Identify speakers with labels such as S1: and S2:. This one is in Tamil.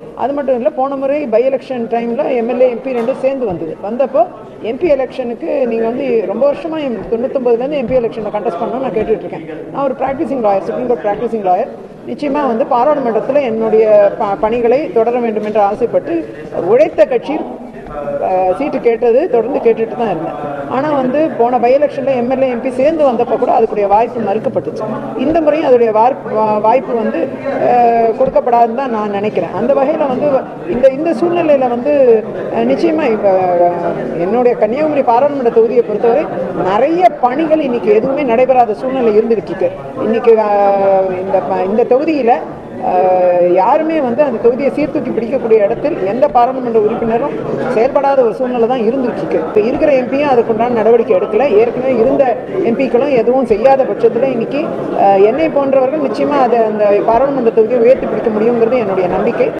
S1: அது மட்டும் இல்லை போன முறை பை எலெக்ஷன் டைமில் எம்எல்ஏ எம்பி ரெண்டும் சேர்ந்து வந்தது வந்தப்போ எம்பி எலெக்ஷனுக்கு நீங்கள் வந்து ரொம்ப வருஷமாக எம் தொண்ணூத்தொம்பதுலேருந்து எம்பி எலெக்ஷனில் கண்டெஸ்ட் பண்ணணும்னு நான் கேட்டுட்டு இருக்கேன் நான் ஒரு practising lawyer Supreme Court practising lawyer நிச்சயமாக வந்து பாராளுமன்றத்தில் என்னுடைய ப பணிகளை தொடர வேண்டும் என்று ஆசைப்பட்டு உழைத்த கட்சி அஹ், சீட்டு கேட்டது தொடர்ந்து கேட்டுட்டு தான் இருந்தேன் ஆனால் வந்து போன பை எலெக்ஷனில் எம்எல்ஏ எம்பி சேர்ந்து வந்தப்போ கூட அதுக்குடைய வாய்ப்பு மறுக்கப்பட்டுச்சு இந்த முறையும் அதோடைய வார்ப்- வா- வாய்ப்பு வந்து அஹ், கொடுக்கப்படாதுன்னு தான் நான் நினைக்கிறேன் அந்த வகையில் வந்து இந்த இந்த சூழ்நிலையில் வந்து அஹ், நிச்சயமா இப்போ என்னுடைய கன்னியாகுமரி பாராளுமன்ற தொகுதியை பொறுத்தவரை நிறைய பணிகள் இன்னைக்கு எதுவுமே நடைபெறாத சூழ்நிலை இருந்துகிட்டு இருக்கு இன்னைக்கு அஹ், இந்த ப- இந்த தொகுதியில் அஹ், யாருமே வந்து அந்த தொகுதியை சீர்தூக்கி பிடிக்கக்கூடிய இடத்தில் எந்த பாராளுமன்ற உறுப்பினரும் செயல்படாத ஒரு சூழ்நிலை தான் இருந்துட்டு இருக்கு இப்போ இருக்கிற எம்பியும் அதுக்குண்டான நடவடிக்கை எடுக்கல ஏற்கனவே இருந்த எம்பிக்களும் எதுவும் செய்யாத பட்சத்தில் இன்னைக்கு அஹ், என்னை போன்றவர்கள் நிச்சயமா அதை அந்த பாராளுமன்ற தொகுதியை உயர்த்தி பிடிக்க முடியுங்கிறது என்னுடைய நம்பிக்கை